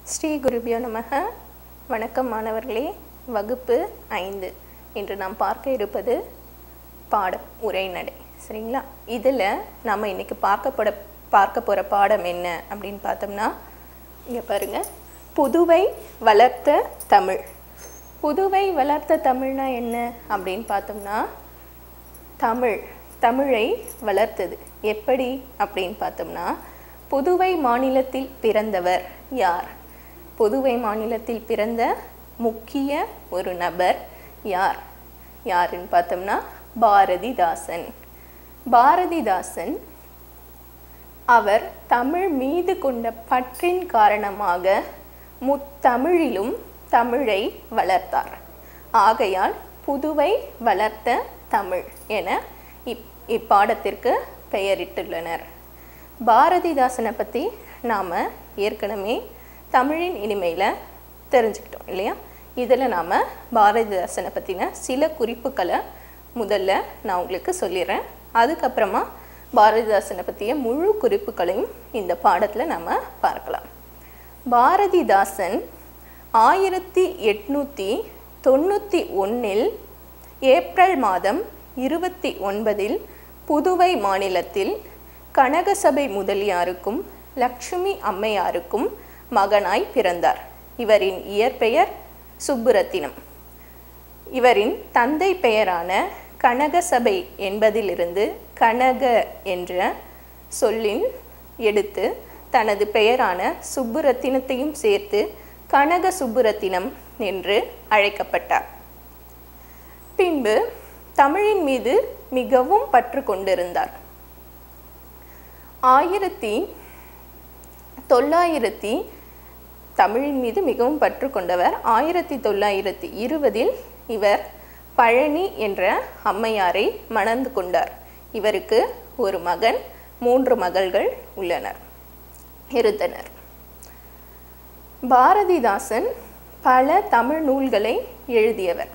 ஸ்ரீ குருபியோ நமக வணக்கம் மாணவர்களே வகுப்பு ஐந்து இன்று நாம் பார்க்க இருப்பது பாடம் உரைநடை சரிங்களா இதில் நம்ம இன்னைக்கு பார்க்கப்பட பார்க்க போகிற பாடம் என்ன அப்படின்னு பார்த்தோம்னா இங்கே பாருங்க புதுவை வளர்த்த தமிழ் புதுவை வளர்த்த தமிழ்னா என்ன அப்படின்னு பார்த்தோம்னா தமிழ் தமிழை வளர்த்தது எப்படி அப்படின்னு பார்த்தோம்னா புதுவை மாநிலத்தில் பிறந்தவர் யார் புதுவை மாநிலத்தில் பிறந்த முக்கிய ஒரு நபர் யார் யாருன்னு பார்த்தோம்னா பாரதிதாசன் பாரதிதாசன் அவர் தமிழ் மீது கொண்ட பற்றின் காரணமாக முத்தமிழிலும் தமிழை வளர்த்தார் ஆகையால் புதுவை வளர்த்த தமிழ் என இப் இப்பாடத்திற்கு பெயரிட்டுள்ளனர் பாரதிதாசனை பற்றி நாம் ஏற்கனவே தமிழின் இனிமையில் தெரிஞ்சுக்கிட்டோம் இல்லையா இதில் நாம் பாரதிதாசனை பற்றின சில குறிப்புகளை முதல்ல நான் உங்களுக்கு சொல்லிடுறேன் அதுக்கப்புறமா பாரதிதாசனை பற்றிய முழு குறிப்புகளையும் இந்த பாடத்தில் நாம் பார்க்கலாம் பாரதிதாசன் ஆயிரத்தி எட்நூற்றி தொண்ணூற்றி ஒன்றில் ஏப்ரல் மாதம் இருபத்தி ஒன்பதில் புதுவை மாநிலத்தில் கனகசபை முதலியாருக்கும் லக்ஷ்மி அம்மையாருக்கும் மகனாய் பிறந்தார் இவரின் இயற்பெயர் சுப்புரத்தினம் இவரின் தந்தை பெயரான கனகசபை என்பதிலிருந்து கனக என்ற சொல்லின் எடுத்து தனது பெயரான சுப்புரத்தினத்தையும் சேர்த்து கனக சுப்புரத்தினம் என்று அழைக்கப்பட்டார் பின்பு தமிழின் மீது மிகவும் பற்று கொண்டிருந்தார் ஆயிரத்தி தொள்ளாயிரத்தி தமிழின் மீது மிகவும் பற்று கொண்டவர் ஆயிரத்தி தொள்ளாயிரத்தி இருபதில் இவர் பழனி என்ற அம்மையாரை மணந்து கொண்டார் இவருக்கு ஒரு மகன் மூன்று மகள்கள் உள்ளனர் இருந்தனர் பாரதிதாசன் பல தமிழ் நூல்களை எழுதியவர்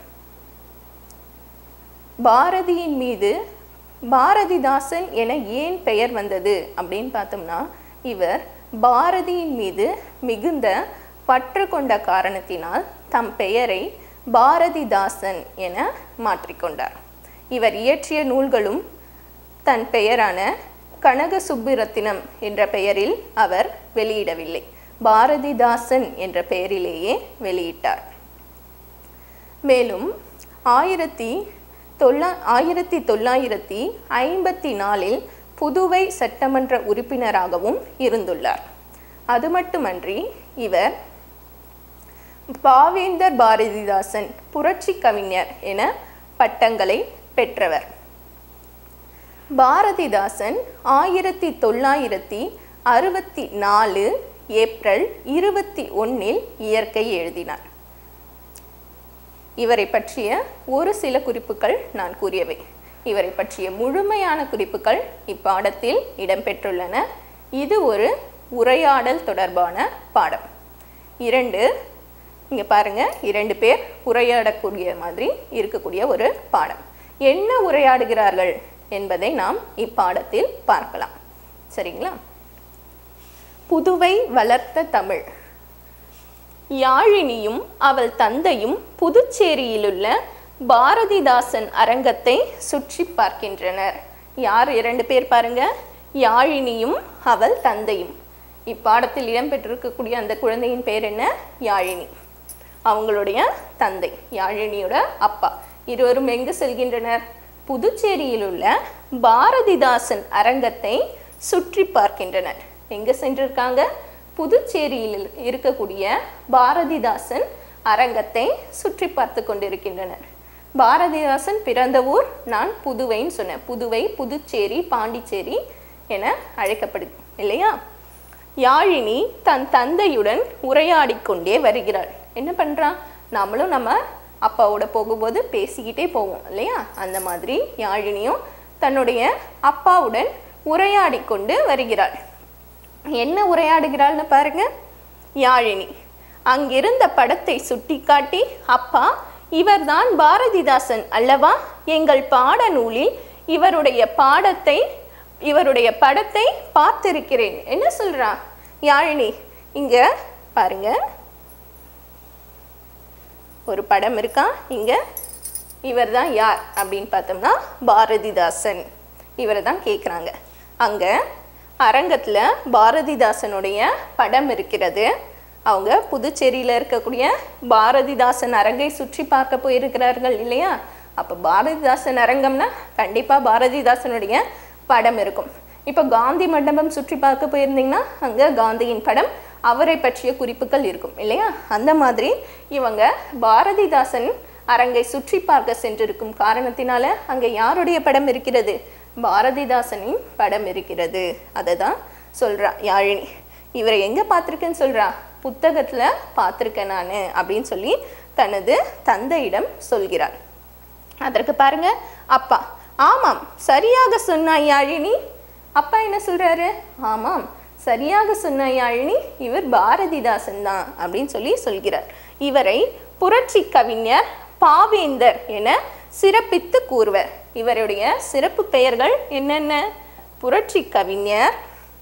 பாரதியின் மீது பாரதிதாசன் என ஏன் பெயர் வந்தது அப்படின்னு பார்த்தோம்னா இவர் பாரதியின் மீது மிகுந்த பற்று கொண்ட காரணத்தினால் தம் பெயரை பாரதிதாசன் என மாற்றிக்கொண்டார் இவர் இயற்றிய நூல்களும் தன் பெயரான கனக சுப்புரத்தினம் என்ற பெயரில் அவர் வெளியிடவில்லை பாரதிதாசன் என்ற பெயரிலேயே வெளியிட்டார் மேலும் ஆயிரத்தி தொள்ளா ஆயிரத்தி தொள்ளாயிரத்தி ஐம்பத்தி நாலில் புதுவை சட்டமன்ற உறுப்பினராகவும் இருந்துள்ளார் அது மட்டுமன்றி இவர் பாவேந்தர் பாரதிதாசன் புரட்சி கவிஞர் என பட்டங்களை பெற்றவர் பாரதிதாசன் ஆயிரத்தி தொள்ளாயிரத்தி அறுபத்தி நாலு ஏப்ரல் இருபத்தி ஒன்னில் இயற்கை எழுதினார் இவரை பற்றிய ஒரு சில குறிப்புகள் நான் கூறியவை இவரை பற்றிய முழுமையான குறிப்புகள் இப்பாடத்தில் இடம்பெற்றுள்ளன இது ஒரு உரையாடல் தொடர்பான பாடம் இரண்டு இங்கே பாருங்க இரண்டு பேர் உரையாடக்கூடிய மாதிரி இருக்கக்கூடிய ஒரு பாடம் என்ன உரையாடுகிறார்கள் என்பதை நாம் இப்பாடத்தில் பார்க்கலாம் சரிங்களா புதுவை வளர்த்த தமிழ் யாழினியும் அவள் தந்தையும் புதுச்சேரியிலுள்ள பாரதிதாசன் அரங்கத்தை சுற்றி பார்க்கின்றனர் யார் இரண்டு பேர் பாருங்க யாழினியும் அவள் தந்தையும் இப்பாடத்தில் இடம்பெற்றிருக்கக்கூடிய அந்த குழந்தையின் பேர் என்ன யாழினி அவங்களுடைய தந்தை யாழினியோட அப்பா இருவரும் எங்கு செல்கின்றனர் புதுச்சேரியில் உள்ள பாரதிதாசன் அரங்கத்தை சுற்றி பார்க்கின்றனர் எங்க சென்றிருக்காங்க புதுச்சேரியில் இருக்கக்கூடிய பாரதிதாசன் அரங்கத்தை சுற்றி பார்த்து கொண்டிருக்கின்றனர் பாரதிதாசன் பிறந்த ஊர் நான் புதுவைன்னு சொன்னேன் புதுவை புதுச்சேரி பாண்டிச்சேரி என அழைக்கப்படுது இல்லையா யாழினி தன் தந்தையுடன் உரையாடி கொண்டே வருகிறாள் என்ன பண்ணுறான் நம்மளும் நம்ம அப்பாவோட போகும்போது பேசிக்கிட்டே போவோம் இல்லையா அந்த மாதிரி யாழினியும் தன்னுடைய அப்பாவுடன் உரையாடி கொண்டு வருகிறாள் என்ன உரையாடுகிறாள்னு பாருங்க யாழினி அங்கிருந்த படத்தை சுட்டிக்காட்டி அப்பா இவர்தான் பாரதிதாசன் அல்லவா எங்கள் பாடநூலில் இவருடைய பாடத்தை இவருடைய படத்தை பார்த்திருக்கிறேன் என்ன சொல்றா யாழினி இங்க பாருங்க ஒரு படம் இருக்கா இங்க இவர் தான் யார் அப்படின்னு பார்த்தோம்னா பாரதிதாசன் இவரை தான் கேட்குறாங்க அங்க அரங்கத்துல பாரதிதாசனுடைய படம் இருக்கிறது அவங்க புதுச்சேரியில இருக்கக்கூடிய பாரதிதாசன் அரங்கை சுற்றி பார்க்க போயிருக்கிறார்கள் இல்லையா அப்போ பாரதிதாசன் அரங்கம்னா கண்டிப்பா பாரதிதாசனுடைய படம் இருக்கும் இப்போ காந்தி மண்டபம் சுற்றி பார்க்க போயிருந்தீங்கன்னா அங்க காந்தியின் படம் அவரை பற்றிய குறிப்புகள் இருக்கும் இல்லையா அந்த மாதிரி இவங்க பாரதிதாசன் அரங்கை சுற்றி பார்க்க சென்றிருக்கும் காரணத்தினால அங்க யாருடைய படம் இருக்கிறது பாரதிதாசனின் படம் இருக்கிறது அதை தான் சொல்றா யாழினி இவரை எங்க பார்த்துருக்கேன்னு சொல்றா புத்தகத்துல பார்த்துருக்கேன் நான் அப்படின்னு சொல்லி தனது தந்தையிடம் சொல்கிறார் அதற்கு பாருங்க அப்பா ஆமாம் சரியாக சொன்னாய் யாழினி அப்பா என்ன சொல்றாரு ஆமாம் சரியாக சொன்னாய் யாழினி இவர் பாரதிதாசன் தான் அப்படின்னு சொல்லி சொல்கிறார் இவரை புரட்சி கவிஞர் பாவேந்தர் என சிறப்பித்து கூறுவர் இவருடைய சிறப்பு பெயர்கள் என்னென்ன புரட்சி கவிஞர்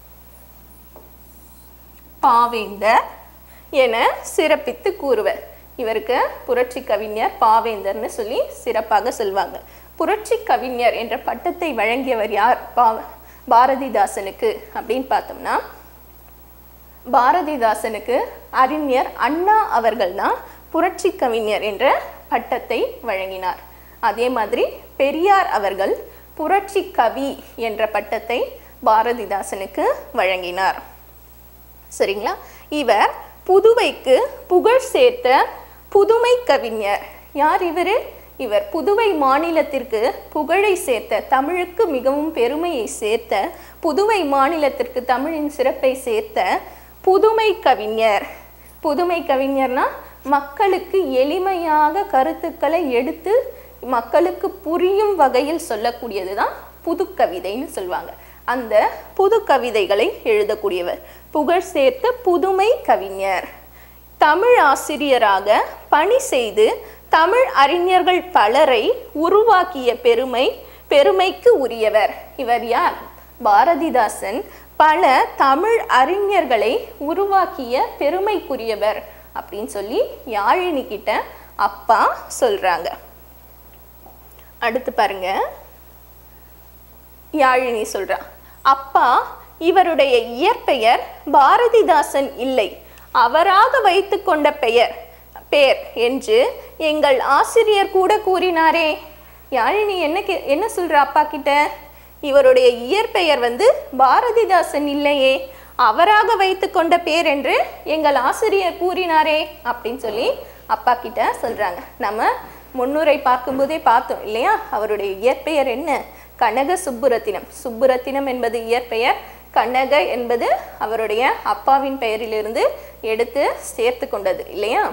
பாவேந்தர் என சிறப்பித்து கூறுவர் இவருக்கு புரட்சி கவிஞர் பாவேந்தர்னு சொல்லி சிறப்பாக சொல்வாங்க புரட்சி கவிஞர் என்ற பட்டத்தை வழங்கியவர் யார் பா பாரதிதாசனுக்கு அப்படின்னு பார்த்தோம்னா பாரதிதாசனுக்கு அறிஞர் அண்ணா அவர்கள் தான் புரட்சி கவிஞர் என்ற பட்டத்தை வழங்கினார் அதே மாதிரி பெரியார் அவர்கள் புரட்சி கவி என்ற பட்டத்தை பாரதிதாசனுக்கு வழங்கினார் சரிங்களா இவர் புதுவைக்கு புகழ் சேர்த்த புதுமை கவிஞர் யார் இவர் இவர் புதுவை மாநிலத்திற்கு புகழை சேர்த்த தமிழுக்கு மிகவும் பெருமையை சேர்த்த புதுவை மாநிலத்திற்கு தமிழின் சிறப்பை சேர்த்த புதுமை கவிஞர் புதுமை கவிஞர்னா மக்களுக்கு எளிமையாக கருத்துக்களை எடுத்து மக்களுக்கு புரியும் வகையில் சொல்லக்கூடியது தான் புது கவிதைன்னு சொல்லுவாங்க அந்த புது கவிதைகளை எழுதக்கூடியவர் புகழ் சேர்த்த புதுமை கவிஞர் தமிழ் ஆசிரியராக பணி செய்து தமிழ் அறிஞர்கள் பலரை உருவாக்கிய பெருமை பெருமைக்கு உரியவர் இவர் யார் பாரதிதாசன் பல தமிழ் அறிஞர்களை உருவாக்கிய பெருமைக்குரியவர் அப்படின்னு சொல்லி யாழினி கிட்ட அப்பா சொல்றாங்க அடுத்து பாருங்க யாழினி சொல்றா அப்பா இவருடைய இயற்பெயர் பாரதிதாசன் இல்லை அவராக வைத்துக்கொண்ட பெயர் பேர் என்று எங்கள் ஆசிரியர் கூட கூறினாரே யாழினி என்ன கே- என்ன சொல்ற அப்பா கிட்ட இவருடைய இயற்பெயர் வந்து பாரதிதாசன் இல்லையே அவராக வைத்துக்கொண்ட பேர் என்று எங்கள் ஆசிரியர் கூறினாரே அப்படின்னு சொல்லி அப்பா கிட்ட சொல்றாங்க நம்ம முன்னுரை பார்க்கும்போதே பார்த்தோம் இல்லையா அவருடைய இயற்பெயர் என்ன கனக சுப்புரத்தினம் சுப்புரத்தினம் என்பது இயற்பெயர் கனக என்பது அவருடைய அப்பாவின் பெயரிலிருந்து எடுத்து சேர்த்து கொண்டது இல்லையா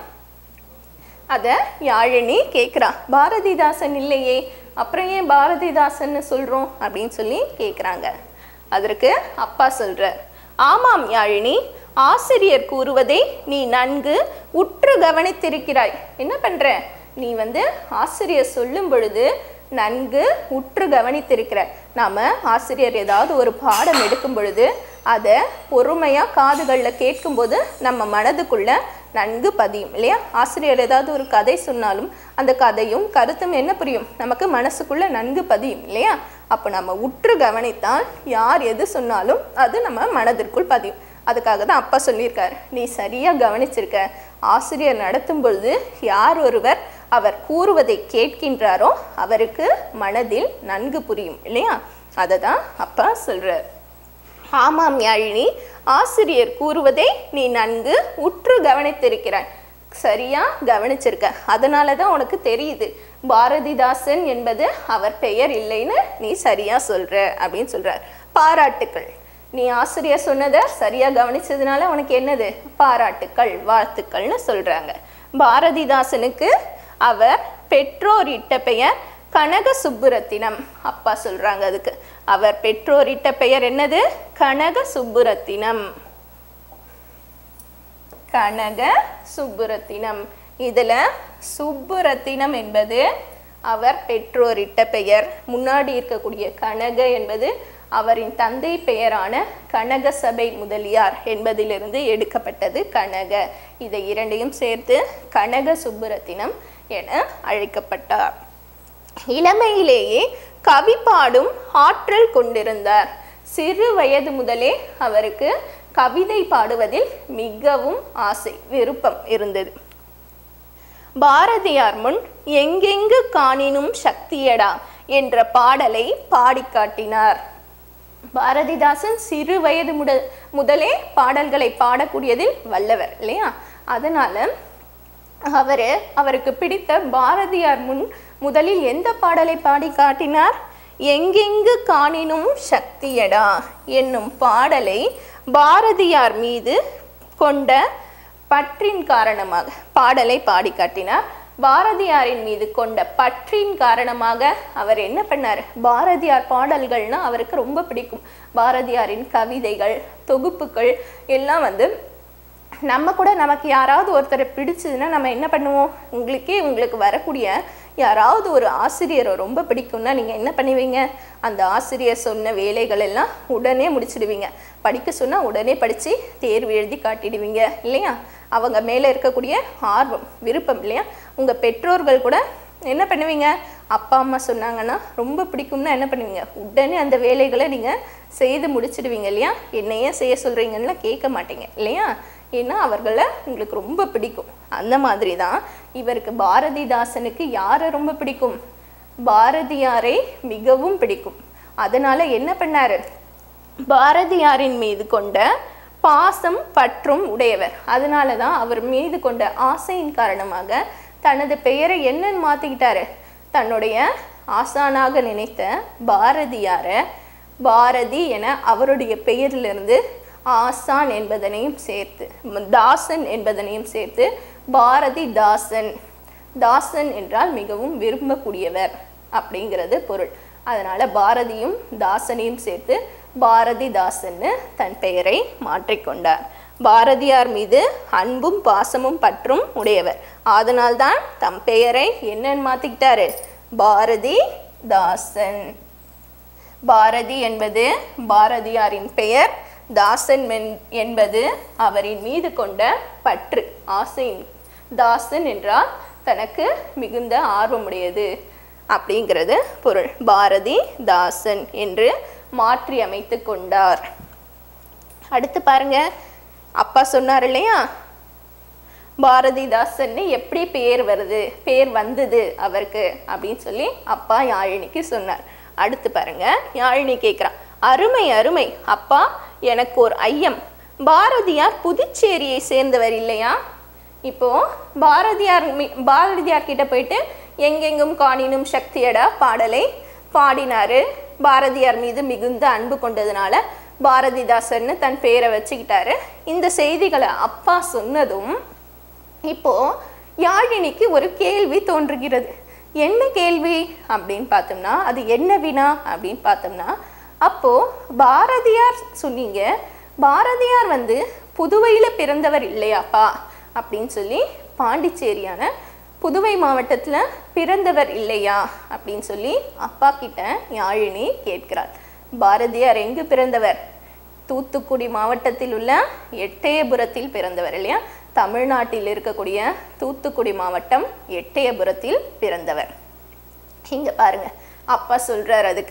அதை யாழினி கேட்குறா பாரதிதாசன் இல்லையே அப்புறம் ஏன் பாரதிதாசன்னு சொல்கிறோம் அப்படின்னு சொல்லி கேட்குறாங்க அதற்கு அப்பா சொல்கிறார் ஆமாம் யாழினி ஆசிரியர் கூறுவதை நீ நன்கு உற்று கவனித்திருக்கிறாய் என்ன பண்ற நீ வந்து ஆசிரியர் சொல்லும் பொழுது நன்கு உற்று கவனித்திருக்கிற நாம ஆசிரியர் ஏதாவது ஒரு பாடம் எடுக்கும் பொழுது அதை பொறுமையாக காதுகளில் கேட்கும்போது நம்ம மனதுக்குள்ள நன்கு பதியும் இல்லையா ஆசிரியர் ஏதாவது ஒரு கதை சொன்னாலும் அந்த கதையும் கருத்தும் என்ன புரியும் நமக்கு மனசுக்குள்ள நன்கு பதியும் இல்லையா அப்போ நம்ம உற்று கவனித்தால் யார் எது சொன்னாலும் அது நம்ம மனதிற்குள் பதியும் அதுக்காக தான் அப்பா சொல்லியிருக்காரு நீ சரியாக கவனிச்சிருக்க ஆசிரியர் நடத்தும் பொழுது யார் ஒருவர் அவர் கூறுவதை கேட்கின்றாரோ அவருக்கு மனதில் நன்கு புரியும் இல்லையா அதை தான் அப்பா சொல்றார் ஆமாம் யாழினி ஆசிரியர் கூறுவதை நீ நன்கு உற்று கவனித்திருக்கிறாய் சரியா கவனிச்சிருக்க அதனால தான் உனக்கு தெரியுது பாரதிதாசன் என்பது அவர் பெயர் இல்லைன்னு நீ சரியா சொல்ற அப்படின்னு சொல்றார் பாராட்டுக்கள் நீ ஆசிரியர் சொன்னதை சரியா கவனிச்சதுனால உனக்கு என்னது பாராட்டுக்கள் வாழ்த்துக்கள்னு சொல்றாங்க பாரதிதாசனுக்கு அவர் பெற்றோர் இட்ட பெயர் கனக சுப்புரத்தினம் அப்பா சொல்றாங்க அதுக்கு அவர் பெற்றோர் இட்ட பெயர் என்னது கனக சுப்புரத்தினம் கனக சுப்புரத்தினம் இதுல சுப்புரத்தினம் என்பது அவர் பெற்றோரிட்ட பெயர் முன்னாடி இருக்கக்கூடிய கனக என்பது அவரின் தந்தை பெயரான கனகசபை முதலியார் என்பதிலிருந்து எடுக்கப்பட்டது கனக இதை இரண்டையும் சேர்த்து கனக சுப்புரத்தினம் என அழைக்கப்பட்டார் இளமையிலேயே கவி பாடும் ஆற்றல் கொண்டிருந்தார் சிறு வயது முதலே அவருக்கு கவிதை பாடுவதில் மிகவும் ஆசை விருப்பம் இருந்தது பாரதியார் முன் எங்கெங்கு காணினும் சக்தியடா என்ற பாடலை பாடி காட்டினார் பாரதிதாசன் சிறு வயது முட முதலே பாடல்களை பாடக்கூடியதில் வல்லவர் இல்லையா அதனால அவரு அவருக்கு பிடித்த பாரதியார் முன் முதலில் எந்த பாடலை பாடி காட்டினார் எங்கெங்கு காணினும் சக்தியடா என்னும் பாடலை பாரதியார் மீது கொண்ட பற்றின் காரணமாக பாடலை பாடி காட்டினார் பாரதியாரின் மீது கொண்ட பற்றின் காரணமாக அவர் என்ன பண்ணார் பாரதியார் பாடல்கள்னா அவருக்கு ரொம்ப பிடிக்கும் பாரதியாரின் கவிதைகள் தொகுப்புகள் எல்லாம் வந்து நம்ம கூட நமக்கு யாராவது ஒருத்தரை பிடிச்சதுன்னா நம்ம என்ன பண்ணுவோம் உங்களுக்கே உங்களுக்கு வரக்கூடிய யாராவது ஒரு ஆசிரியரை ரொம்ப பிடிக்கும்னா நீங்கள் என்ன பண்ணுவீங்க அந்த ஆசிரியர் சொன்ன வேலைகள் எல்லாம் உடனே முடிச்சிடுவீங்க படிக்க சொன்னால் உடனே படித்து தேர்வு எழுதி காட்டிடுவீங்க இல்லையா அவங்க மேலே இருக்கக்கூடிய ஆர்வம் விருப்பம் இல்லையா உங்கள் பெற்றோர்கள் கூட என்ன பண்ணுவீங்க அப்பா அம்மா சொன்னாங்கன்னா ரொம்ப பிடிக்கும்னா என்ன பண்ணுவீங்க உடனே அந்த வேலைகளை நீங்கள் செய்து முடிச்சிடுவீங்க இல்லையா என்னையே செய்ய சொல்கிறீங்கன்னா கேட்க மாட்டீங்க இல்லையா ஏன்னா அவர்களை உங்களுக்கு ரொம்ப பிடிக்கும் அந்த மாதிரி தான் இவருக்கு பாரதிதாசனுக்கு யாரை ரொம்ப பிடிக்கும் பாரதியாரை மிகவும் பிடிக்கும் அதனால என்ன பண்ணாரு பாரதியாரின் மீது கொண்ட பாசம் பற்றும் உடையவர் அதனால தான் அவர் மீது கொண்ட ஆசையின் காரணமாக தனது பெயரை என்னன்னு மாத்திக்கிட்டாரு தன்னுடைய ஆசானாக நினைத்த பாரதியாரை பாரதி என அவருடைய பெயரிலிருந்து ஆசான் என்பதனையும் சேர்த்து தாசன் என்பதனையும் சேர்த்து பாரதி தாசன் தாசன் என்றால் மிகவும் விரும்பக்கூடியவர் அப்படிங்கிறது பொருள் அதனால பாரதியும் தாசனையும் சேர்த்து பாரதிதாசன்னு தன் பெயரை மாற்றிக்கொண்டார் பாரதியார் மீது அன்பும் பாசமும் பற்றும் உடையவர் அதனால்தான் தம் பெயரை என்னன்னு மாத்திக்கிட்டாரு பாரதி தாசன் பாரதி என்பது பாரதியாரின் பெயர் தாசன் மென்- என்பது அவரின் மீது கொண்ட பற்று ஆசையின் தாசன் என்றால் தனக்கு மிகுந்த ஆர்வமுடையது அப்படிங்கிறது பொருள் பாரதி தாசன் என்று மாற்றி அமைத்து கொண்டார் அடுத்து பாருங்க அப்பா சொன்னார் இல்லையா பாரதிதாசன்னு எப்படி பேர் வருது பேர் வந்தது அவருக்கு அப்படின்னு சொல்லி அப்பா யாழினிக்கு சொன்னார் அடுத்து பாருங்க யாழினி கேட்குறான் அருமை அருமை அப்பா எனக்கு ஒரு ஐயம் பாரதியார் புதுச்சேரியை சேர்ந்தவர் இல்லையா இப்போ பாரதியார் மீ- பாரதியார் கிட்ட போயிட்டு எங்கெங்கும் காணினும் சக்தியடா பாடலை பாடினாரு பாரதியார் மீது மிகுந்த அன்பு கொண்டதுனால பாரதிதாசன்னு தன் பேரை வச்சுக்கிட்டாரு இந்த செய்திகளை அப்பா சொன்னதும் இப்போ யாழினிக்கு ஒரு கேள்வி தோன்றுகிறது என்ன கேள்வி அப்படின்னு பார்த்தோம்னா அது என்ன வினா அப்படின்னு பார்த்தோம்னா அப்போ பாரதியார் சொன்னீங்க பாரதியார் வந்து புதுவையில பிறந்தவர் இல்லையாப்பா அப்படின்னு சொல்லி பாண்டிச்சேரியான புதுவை மாவட்டத்துல பிறந்தவர் இல்லையா அப்படின்னு சொல்லி அப்பா கிட்ட யாழினி கேட்கிறார் பாரதியார் எங்கு பிறந்தவர் தூத்துக்குடி மாவட்டத்தில் உள்ள எட்டயபுரத்தில் பிறந்தவர் இல்லையா தமிழ்நாட்டில் இருக்கக்கூடிய தூத்துக்குடி மாவட்டம் எட்டயபுரத்தில் பிறந்தவர் இங்க பாருங்க அப்பா சொல்றார் அதுக்கு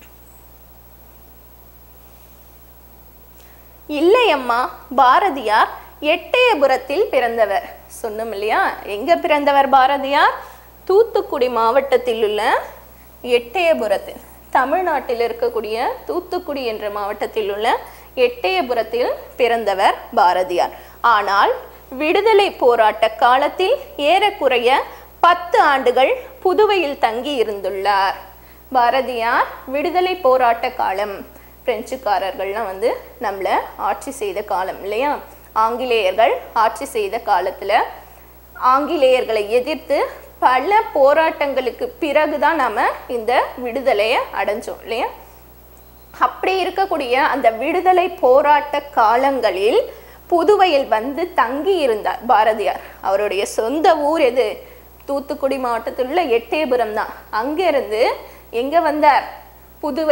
இல்லை அம்மா பாரதியார் எட்டயபுரத்தில் பிறந்தவர் சொன்னோம் இல்லையா எங்க பிறந்தவர் பாரதியார் தூத்துக்குடி மாவட்டத்தில் உள்ள எட்டயபுரத்தில் தமிழ்நாட்டில் இருக்கக்கூடிய தூத்துக்குடி என்ற மாவட்டத்தில் உள்ள எட்டயபுரத்தில் பிறந்தவர் பாரதியார் ஆனால் விடுதலை போராட்ட காலத்தில் ஏறக்குறைய பத்து ஆண்டுகள் புதுவையில் தங்கி இருந்துள்ளார் பாரதியார் விடுதலை போராட்ட காலம் பிரெஞ்சுக்காரர்கள்லாம் வந்து நம்மளை ஆட்சி செய்த காலம் இல்லையா ஆங்கிலேயர்கள் ஆட்சி செய்த காலத்துல ஆங்கிலேயர்களை எதிர்த்து பல போராட்டங்களுக்கு பிறகுதான் நாம இந்த விடுதலையை அடைஞ்சோம் இல்லையா அப்படி இருக்கக்கூடிய அந்த விடுதலை போராட்ட காலங்களில் புதுவையில் வந்து தங்கி இருந்தார் பாரதியார் அவருடைய சொந்த ஊர் எது தூத்துக்குடி மாவட்டத்தில் உள்ள எட்டயபுரம் தான் அங்கிருந்து எங்க வந்தார் புதுவைக்கு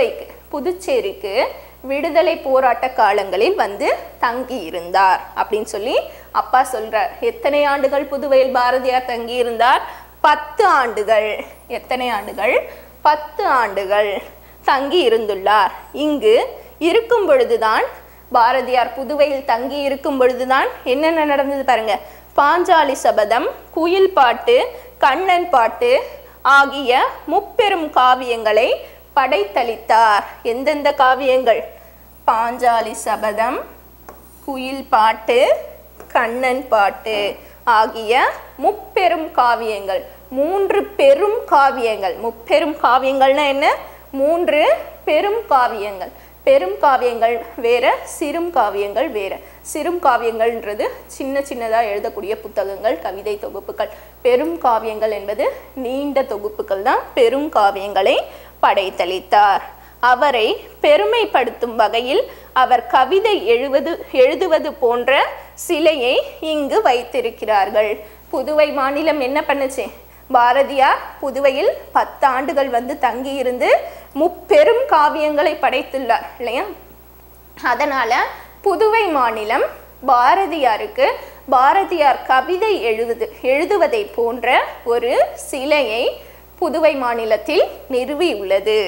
புதுச்சேரிக்கு விடுதலை போராட்ட காலங்களில் வந்து தங்கி இருந்தார் அப்படின்னு சொல்லி அப்பா சொல்றார் எத்தனை ஆண்டுகள் புதுவையில் பாரதியார் தங்கி இருந்தார் பத்து ஆண்டுகள் எத்தனை ஆண்டுகள் பத்து ஆண்டுகள் தங்கி இருந்துள்ளார் இங்கு இருக்கும் பொழுதுதான் பாரதியார் புதுவையில் தங்கி இருக்கும் பொழுதுதான் என்னென்ன நடந்தது பாருங்க பாஞ்சாலி சபதம் குயில் பாட்டு கண்ணன் பாட்டு ஆகிய முப்பெரும் காவியங்களை படைத்தளித்தார் எந்தெந்த காவியங்கள் பாஞ்சாலி சபதம் குயில் பாட்டு கண்ணன் பாட்டு ஆகிய முப்பெரும் காவியங்கள் மூன்று பெரும் காவியங்கள் முப்பெரும் காவியங்கள்னா என்ன மூன்று பெரும் காவியங்கள் பெரும் காவியங்கள் வேற சிறும் காவியங்கள் வேற சிறும் காவியங்கள்ன்றது சின்ன சின்னதாக எழுதக்கூடிய புத்தகங்கள் கவிதை தொகுப்புகள் பெரும் காவியங்கள் என்பது நீண்ட தொகுப்புகள் தான் பெரும் காவியங்களை படைத்தளித்தார் அவரை பெருமைப்படுத்தும் வகையில் அவர் கவிதை எழுவது எழுதுவது போன்ற சிலையை இங்கு வைத்திருக்கிறார்கள் புதுவை மாநிலம் என்ன பண்ணுச்சு பாரதியார் புதுவையில் பத்தாண்டுகள் வந்து தங்கியிருந்து முப்பெரும் காவியங்களை படைத்துள்ளார் இல்லையா அதனால புதுவை மாநிலம் பாரதியாருக்கு பாரதியார் கவிதை எழுது எழுதுவதை போன்ற ஒரு சிலையை புதுவை மாநிலத்தில் நிறுவியுள்ளது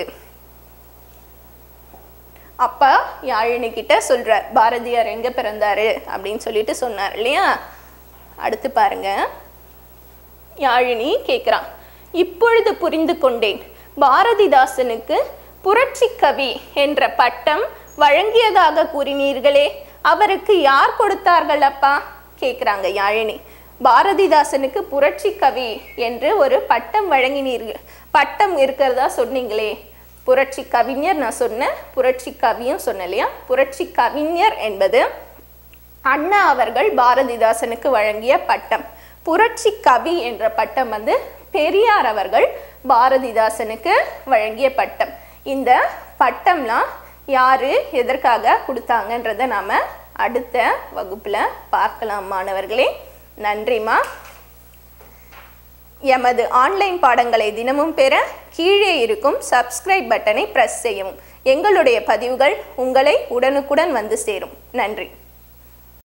அப்பா யாழினி கிட்ட சொல்றார் பாரதியார் எங்க பிறந்தாரு அப்படின்னு சொல்லிட்டு சொன்னார் இல்லையா அடுத்து பாருங்க யாழினி கேட்குறான் இப்பொழுது புரிந்து கொண்டேன் பாரதிதாசனுக்கு புரட்சி கவி என்ற பட்டம் வழங்கியதாக கூறினீர்களே அவருக்கு யார் கொடுத்தார்கள் அப்பா கேட்குறாங்க யாழினி பாரதிதாசனுக்கு புரட்சி கவி என்று ஒரு பட்டம் வழங்கினீர்கள் பட்டம் இருக்கிறதா சொன்னீங்களே புரட்சி கவிஞர் நான் சொன்னேன் புரட்சி கவியும் சொன்னேன் இல்லையா புரட்சி கவிஞர் என்பது அண்ணா அவர்கள் பாரதிதாசனுக்கு வழங்கிய பட்டம் புரட்சி கவி என்ற பட்டம் வந்து பெரியார் அவர்கள் பாரதிதாசனுக்கு வழங்கிய பட்டம் இந்த பட்டம்லாம் யாரு எதற்காக கொடுத்தாங்கன்றத நாம அடுத்த வகுப்புல பார்க்கலாம் மாணவர்களே நன்றிம்மா எமது ஆன்லைன் பாடங்களை தினமும் பெற கீழே இருக்கும் சப்ஸ்கிரைப் பட்டனை பிரஸ் செய்யவும் எங்களுடைய பதிவுகள் உங்களை உடனுக்குடன் வந்து சேரும் நன்றி